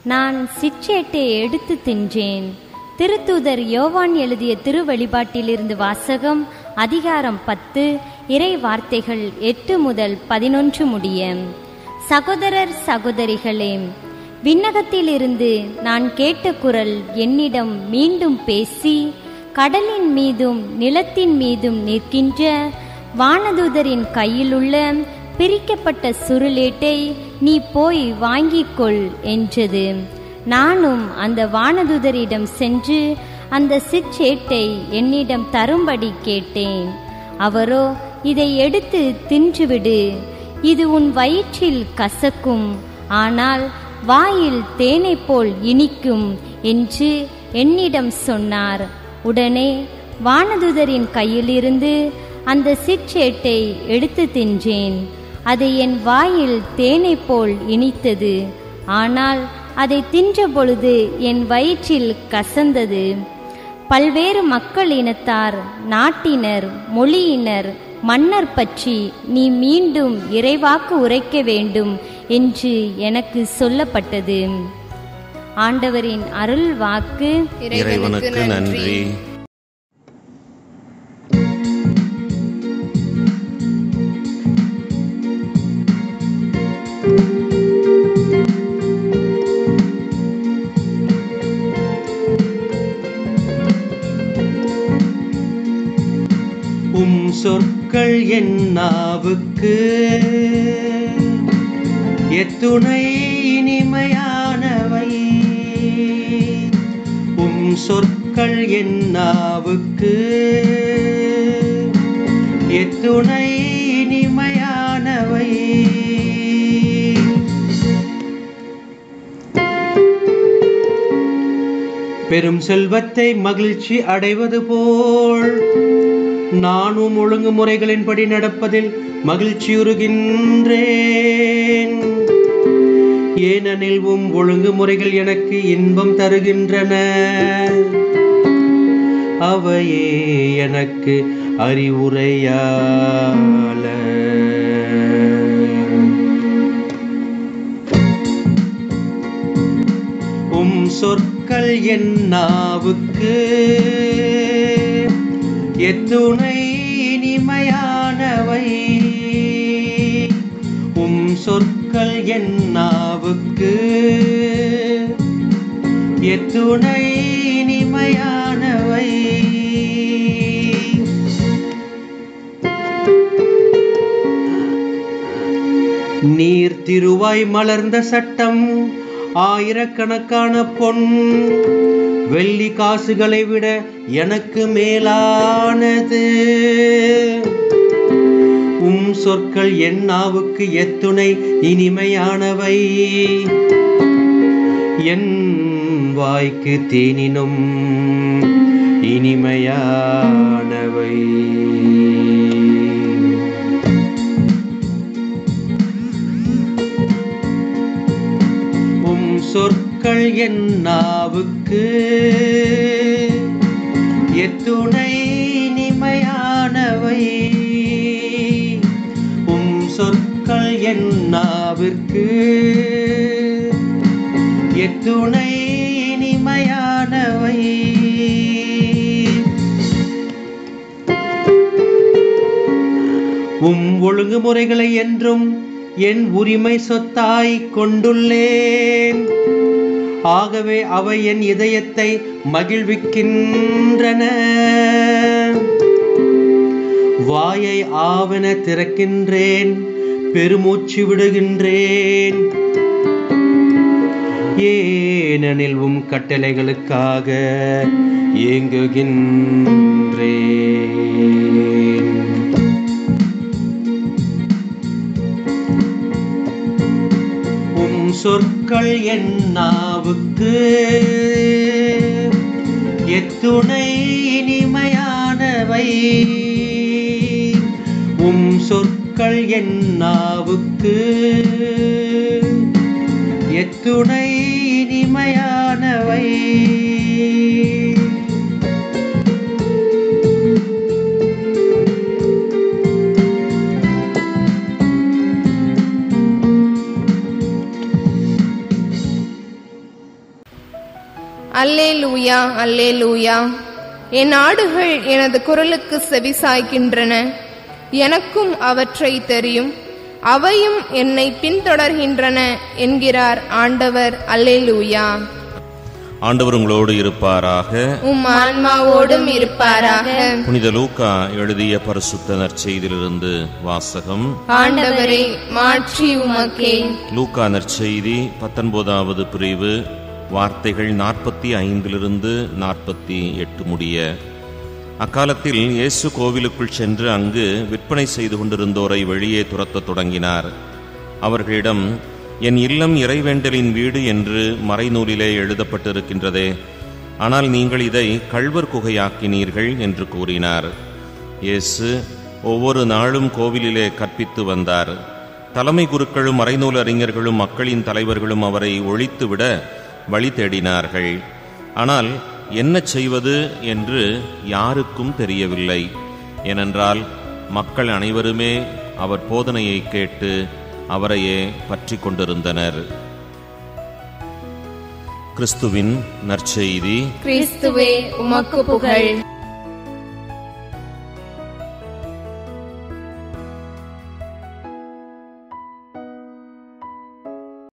நான் சிற்றேட்டை எடுத்து தின்றேன் திருத்தூதர் யோவான் எழுதிய திருவழிபாட்டிலிருந்து வாசகம் அதிகாரம் பத்து இறை வார்த்தைகள் எட்டு முதல் பதினொன்று முடிய சகோதரர் சகோதரிகளே விண்ணகத்திலிருந்து நான் கேட்ட குரல் என்னிடம் மீண்டும் பேசி கடலின் மீதும் நிலத்தின் மீதும் நிற்கின்ற வானதூதரின் கையிலுள்ள பிரிக்கப்பட்ட சுருளேட்டை நீ போய் வாங்கிக் கொள் என்றது நானும் அந்த வானதூதரிடம் சென்று அந்த சிற்றேட்டை என்னிடம் தரும்படி கேட்டேன் அவரோ இதை எடுத்து தின்றுவிடு இது உன் வயிற்றில் கசக்கும் ஆனால் வாயில் தேனை போல் இனிக்கும் என்று என்னிடம் சொன்னார் உடனே வானதுதரின் கையிலிருந்து அந்த சிற்றேட்டை எடுத்து தின்றேன் அது என் வாயில் தேனை போல் இனித்தது ஆனால் அதை தின்ற பொழுது என் வயிற்றில் கசந்தது பல்வேறு மக்கள் இனத்தார் நாட்டினர் மொழியினர் மன்னர் பற்றி நீ மீண்டும் இறைவாக்கு உரைக்க வேண்டும் என்று எனக்கு சொல்லப்பட்டது ஆண்டவரின் அருள் வாக்கு இறைவனுக்கு நன்றி உம் சொற்கள் என் நாவுக்கு எத்துணை இனிமையானவை உம் சொற்கள் என் நாவுக்கு எத்துணை இனிமையானவை பெரும் செல்வத்தை மகிழ்ச்சி அடைவது போல் நானும் ஒழுங்குமுறைகளின்படி நடப்பதில் மகிழ்ச்சியுறுகின்றேன் ஏனெனில் உம் ஒழுங்குமுறைகள் எனக்கு இன்பம் தருகின்றன அவையே எனக்கு அறிவுரையால உம் சொற்கள் என் நாவுக்கு எத்துணை இனிமையானவை உம் சொற்கள் என் நாவுக்கு எத்துணை இனிமையானவை நீர் திருவாய் மலர்ந்த சட்டம் ஆயிரக்கணக்கான பொன் வெள்ளி காசுகளை விட எனக்கு மேலானது உம் சொற்கள் என் நாவுக்கு எத்துணை இனிமையானவை என் வாய்க்கு தேனினும் இனிமையானவை உம் சொற்கள் என் நாவுக்கு எத்துணை இனிமையானவை உம் சொற்கள் என் நாவிற்கு எத்துணை இனிமையானவை உம் ஒழுங்குமுறைகளை என்றும் என் உரிமை சொத்தாய் கொண்டுள்ளேன் ஆகவே அவை என் இதயத்தை மகிழ்விக்கின்றன வாயை ஆவன திறக்கின்றேன் பெருமூச்சு விடுகின்றேன் ஏனெனில் உம் கட்டளைகளுக்காக ஏங்குகின்றேன் உம் சொற்கள் என் நாவுக்கு எத்துணை இனிமையானவை உம் சொற்கள் என் நாவுக்கு எத்துணை இனிமையானவை அல்லேலூயா அல்லேலூயா என் ஆடுகள் எனது குரலுக்கு செவிசாய்க்கின்றன எனக்கும் அவற்றை தெரியும் அவையும் என்னை பின்தொடர்கின்றன என்கிறார் ஆண்டவர் அல்லேலூயா ஆண்டவர் உங்களோடு இருப்பாராக உம் ஆன்மாவோடும் இருப்பாராக புனித லூக்கா எழுதிய பரிசுத்த நற்செய்தியிலிருந்து வாசகம் ஆண்டவரே மாட்சி உமக்கே லூக்கா நற்செய்தி பத்தொன்பதாவது பிரிவு வார்த்தைகள் நாற்பத்தி ஐந்திலிருந்து நாற்பத்தி எட்டு முடிய அக்காலத்தில் இயேசு கோவிலுக்குள் சென்று அங்கு விற்பனை செய்து கொண்டிருந்தோரை வெளியே துரத்தத் தொடங்கினார் அவர்களிடம் என் இல்லம் இறைவேண்டலின் வீடு என்று மறைநூலிலே எழுதப்பட்டிருக்கின்றதே ஆனால் நீங்கள் இதை கள்வர் குகையாக்கினீர்கள் என்று கூறினார் இயேசு ஒவ்வொரு நாளும் கோவிலிலே கற்பித்து வந்தார் தலைமை குருக்களும் மறைநூல் அறிஞர்களும் மக்களின் தலைவர்களும் அவரை ஒழித்துவிட வழி தேடினார்கள் ஆனால் என்ன செய்வது என்று யாருக்கும் தெரியவில்லை ஏனென்றால் மக்கள் அனைவருமே அவர் போதனையை கேட்டு அவரையே பற்றி கொண்டிருந்தனர் கிறிஸ்துவின் நற்செய்தி கிறிஸ்துவே உமக்கு புகழ்